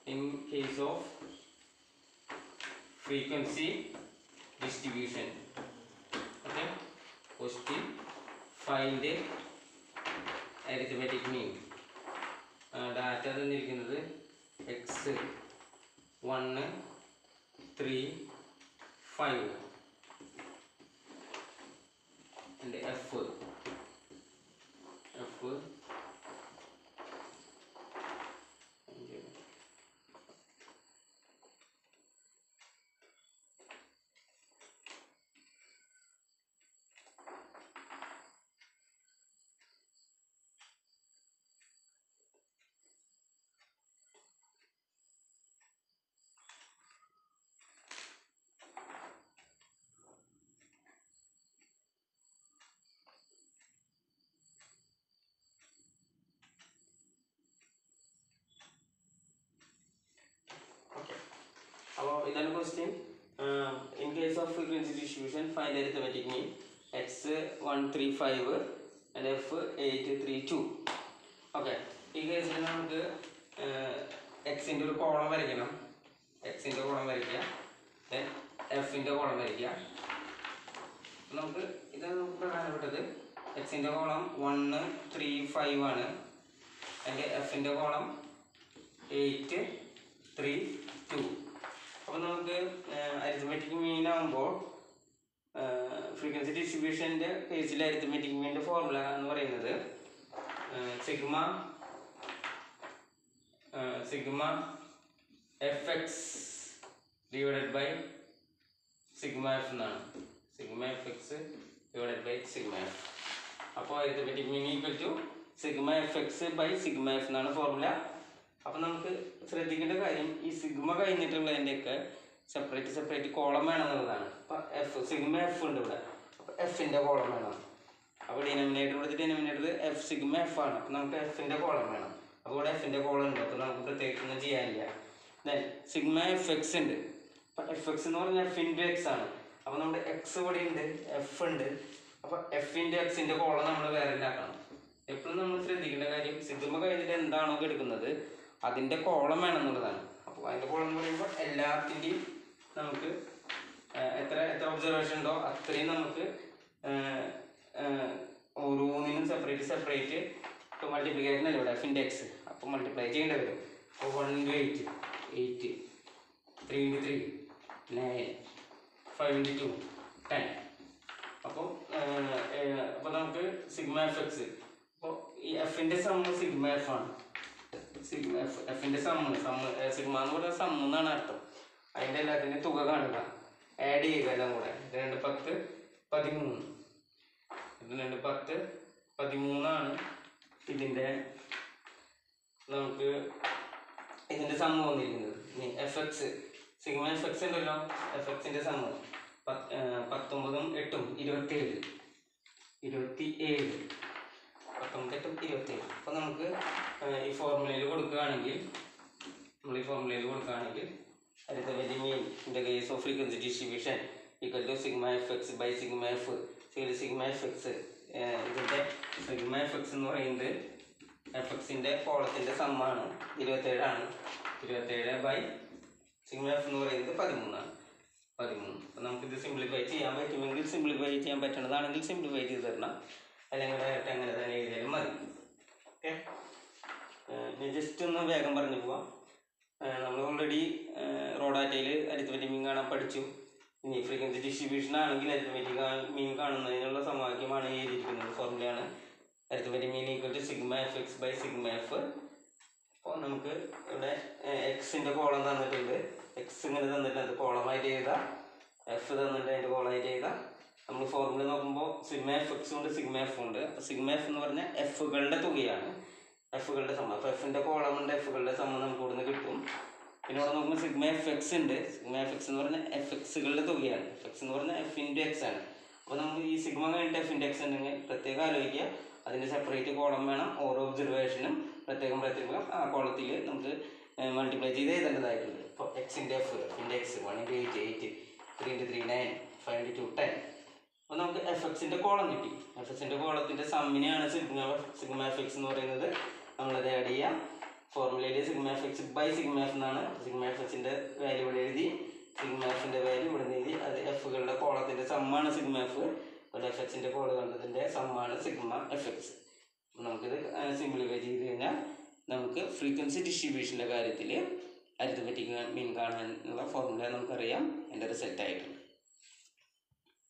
in case of frequency distribution okay question find arithmetic mean data തന്നിരിക്കുന്നത് X one three five and F F Okay. അപ്പോൾ ഇതാണ് question in case of frequency distribution find arithmetic mean X one three five and F eight three two okay ഈ കേസിൽ നമുക്ക് എക്സിൻ്റെ ഒരു column വരയ്ക്കണം എക്സിൻ്റെ കോളം വരയ്ക്കുക ദെൻ എഫിൻ്റെ കോളം വരയ്ക്കുക അപ്പൊ നമുക്ക് ഇത് നമുക്ക് പ്രധാനപ്പെട്ടത് എക്സിൻ്റെ കോളം വണ്ണ് ത്രീ ഫൈവ് ആണ് അതിൻ്റെ എഫിൻ്റെ കോളം എയ്റ്റ് ത്രീ ടു അപ്പോൾ നമുക്ക് അരിത്തമെറ്റിക് മീൻ ആകുമ്പോൾ ഫ്രീക്വൻസി ഡിസ്ട്രിബ്യൂഷൻ്റെ കേസിൽ അരിത്തമെറ്റിക് മീനിൻ്റെ ഫോർമുല എന്ന് പറയുന്നത് sigma sigma F X divided by sigma F എന്നാണ് sigma F X divided by sigma F അപ്പോൾ arithmetic mean equal to sigma F X by sigma F എന്നാണ് ഫോർമുല അപ്പൊ നമുക്ക് ശ്രദ്ധിക്കേണ്ട കാര്യം ഈ സിഗ്മ കഴിഞ്ഞിട്ടുള്ളതിൻ്റെയൊക്കെ സെപ്പറേറ്റ് സെപ്പറേറ്റ് കോളം വേണമെന്നുള്ളതാണ് അപ്പൊ എഫ് സിഗ്മ എഫ് ഉണ്ട് ഇവിടെ അപ്പൊ എഫിന്റെ കോളം വേണം അപ്പോൾ ഡിനോമിനേറ്റർ കൊടുത്തിട്ട് ഡിനോമിനേറ്റർ എഫ് സിഗ്മ എഫ് ആണ് അപ്പൊ നമുക്ക് എഫിന്റെ കോളം വേണം അപ്പോൾ ഇവിടെ എഫിന്റെ കോളം ഉണ്ട് അപ്പൊ നമുക്ക് പ്രത്യേകിച്ച് ഒന്നും ചെയ്യാനില്ല ദെൻ സിഗ്മ എഫ് എക്സ് ഉണ്ട് അപ്പൊ എഫ് എക്സ് എന്ന് പറഞ്ഞാൽ എഫ് ഇൻറ്റു എക്സ് ആണ് അപ്പൊ നമ്മുടെ എക്സ് ഇവിടെ ഉണ്ട് എഫ് ഉണ്ട് അപ്പൊ എഫ് ഇൻറ്റു എക്സിന്റെ കോളം നമ്മൾ വേറെ ഉണ്ടാക്കണം എപ്പോഴും നമ്മൾ ശ്രദ്ധിക്കേണ്ട കാര്യം സിഗ്മ കഴിഞ്ഞിട്ട് എന്താണോ എടുക്കുന്നത് അതിന്റെ കോളം വേണം എന്നുള്ളതാണ് അപ്പോൾ അതിന്റെ കോളം എന്ന് പറയുമ്പോൾ എല്ലാത്തിൻ്റെയും നമുക്ക് ആ, എത്ര എത്ര ഒബ്സർവേഷൻ ഉണ്ടോ അത്രയും നമുക്ക് ആ, ആ, ഓരോന്നിനും സെപ്പറേറ്റ് സെപ്പറേറ്റ് ഇപ്പോൾ മൾട്ടിപ്ലിക്കേഷൻ അല്ലേ ഇവിടെ എഫിൻ്റെ എക്സ് അപ്പോൾ മൾട്ടിപ്ലൈ ചെയ്യേണ്ടി വരും അപ്പോൾ one into eight eight three into three nine five into two ten അപ്പോൾ അപ്പോൾ നമുക്ക് സിഗ്മ എഫ് എക്സ് അപ്പോൾ ഈ എഫിൻ്റെ സമ്മ് സിഗ്മ എഫ് ആണ് സിഗ്മ എഫ് എഫിൻ്റെ സമ്മ് സമ്മ് സിഗ്മ എന്ന് പറഞ്ഞാൽ സമ്മ് എന്നാണ് അർത്ഥം അതിൻ്റെ എല്ലാത്തിൻ്റെ തുക കാണുക ആഡ് ചെയ്യുക എല്ലാം കൂടെ ഇത് രണ്ട് പത്ത് പതിമൂന്ന് ഇത് രണ്ട് പത്ത് പതിമൂന്നാണ് ഇതിൻ്റെ നമുക്ക് ഇതിൻ്റെ സമ്മ് വന്നിരിക്കുന്നത് ഇനി F X sigma F X ഉണ്ടല്ലോ എഫ് എക്സിൻ്റെ സമ്മ് പത്ത് ഏർ പത്തൊമ്പതും എട്ടും ഇരുപത്തേഴ് ഇരുപത്തി ഏഴ് പത്തൊമ്പത് എട്ടും ഇരുപത്തേഴ് അപ്പോൾ നമുക്ക് ഏർ ഈ ഫോർമുലയിൽ കൊടുക്കുകയാണെങ്കിൽ നമ്മൾ ഈ ഫോർമുലയിൽ കൊടുക്കുകയാണെങ്കിൽ arithmetic mean in the case of frequency distribution equal to sigma fx by sigma f ശരി സിഗ്മ എഫ് എക്സ് ഇതിൻ്റെ സിഗ്മ എഫ് എക്സ് എന്ന് പറയുന്നത് എഫ് എക്സിൻ്റെ കോളത്തിൻ്റെ സമ്മാണ് ഇരുപത്തേഴാണ് ഇരുപത്തേഴ് ബൈ സിഗ്മ എഫ് എന്ന് പറയുന്നത് പതിമൂന്നാണ് പതിമൂന്ന് അപ്പം നമുക്കിത് സിംപ്ലിഫൈ ചെയ്യാൻ പറ്റുമെങ്കിൽ സിംപ്ലിഫൈ ചെയ്യാൻ പറ്റുന്നതാണെങ്കിൽ സിംപ്ലിഫൈ ചെയ്ത് തരണം അല്ലെങ്കിൽ ഡയറക്റ്റ് അങ്ങനെ തന്നെ എഴുതിയാലും മതി ഓക്കെ ഞാൻ ജസ്റ്റ് ഒന്ന് വേഗം പറഞ്ഞു പോവാം നമ്മൾ ഓൾറെഡി റോ ഡാറ്റയിൽ അരിത്മെറ്റിക് മീൻ കാണാൻ പഠിച്ചു ഇനി ഫ്രീക്വൻസി ഡിസ്ട്രിബ്യൂഷൻ ആണെങ്കിൽ അരിത്മെറ്റിക് മീൻ കാണുന്നതിനുള്ള സമവാക്യമാണ് ഈ എഴുതിയിരിക്കുന്നത് ഫോർമുലയാണ് arithmetic mean equal to sigma F X by sigma F അപ്പോൾ നമുക്ക് ഇവിടെ എക്സിൻ്റെ കോളം തന്നിട്ടുണ്ട് എക്സ് ഇങ്ങനെ തന്നിട്ടുണ്ട് കോളമായിട്ട് എഴുതാം എഫ് തന്നിട്ട് അതിൻ്റെ കോളമായിട്ട് എഴുതാം നമ്മൾ ഫോർമുല നോക്കുമ്പോൾ സിഗ്മ എഫ് എക്സ് ഉണ്ട് സിഗ്മ എഫ് ഉണ്ട് അപ്പോൾ സിഗ്മ എഫ് എന്ന് പറഞ്ഞാൽ എഫുകളുടെ തുകയാണ് എഫുകളുടെ സമ്മ അപ്പോൾ എഫിൻ്റെ കോളം ഉണ്ട് എഫുകളുടെ സമ്മ നമുക്ക് ഇവിടുന്ന് കിട്ടും പിന്നെ ഇവിടെ നോക്കുമ്പോൾ സിഗ്മ എഫ് എക്സ് ഉണ്ട് സിഗ്മ എഫ് എക്സ് എന്ന് പറഞ്ഞാൽ എഫ് എക്സുകളുടെ തുകയാണ് എഫ് എക്സ് എന്ന് പറഞ്ഞാൽ എഫ് ഇൻറ്റു എക്സ് ആണ് അപ്പോൾ നമ്മൾ ഈ സിഗ്മ കഴിഞ്ഞിട്ട് എഫ് ഇൻറ്റു എക്സ് ഉണ്ടെങ്കിൽ പ്രത്യേകം ആലോചിക്കുക അതിൻ്റെ സെപ്പറേറ്റ് കോളം വേണം ഓരോ ഒബ്സർവേഷനും പ്രത്യേകം പ്രത്യേകം ആ കോളത്തിൽ നമുക്ക് മൾട്ടിപ്ലൈ ചെയ്ത് എഴുതേണ്ടതായിട്ടുണ്ട് ഇപ്പോൾ എക്സിൻ്റെ എഫ് എഫിൻ്റെ X one into eight eight three into three nine five into two ten അപ്പോൾ നമുക്ക് എഫ് എക്സിൻ്റെ കോളം കിട്ടി എഫ് എക്സിൻ്റെ കോളത്തിൻ്റെ സമ്മിനെയാണ് സിഗ്മ സിഗ്മ എഫ് എക്സ് എന്ന് പറയുന്നത് നമ്മളത് ആഡ് ചെയ്യാം ഫോർമുലയിൽ sigma F X by sigma F എന്നാണ് സിഗ്മ എഫ് എക്സിൻ്റെ വാല്യൂ ഇവിടെ എഴുതി സിഗ്മ എഫിൻ്റെ വാല്യൂ ഇവിടെ നിന്ന് എഴുതി അത് എഫുകളുടെ കോളത്തിൻ്റെ സമ്മാണ് സിഗ്മ എഫ് അതുപോലെ എഫ് എക്സിൻ്റെ കോള് കണ്ടതിൻ്റെ സമ്മാണ് സിഗ്മ എഫ് എക്സ് നമുക്കിത് സിംപ്ലിഫൈ ചെയ്ത് കഴിഞ്ഞാൽ നമുക്ക് ഫ്രീക്വൻസി ഡിസ്ട്രിബ്യൂഷൻ്റെ കാര്യത്തിൽ അരിത്തമെറ്റിക് മീൻ കാണാനുള്ള ഫോർമുല നമുക്കറിയാം എൻ്റെ റിസൾട്ട് ആയിട്ടുണ്ട്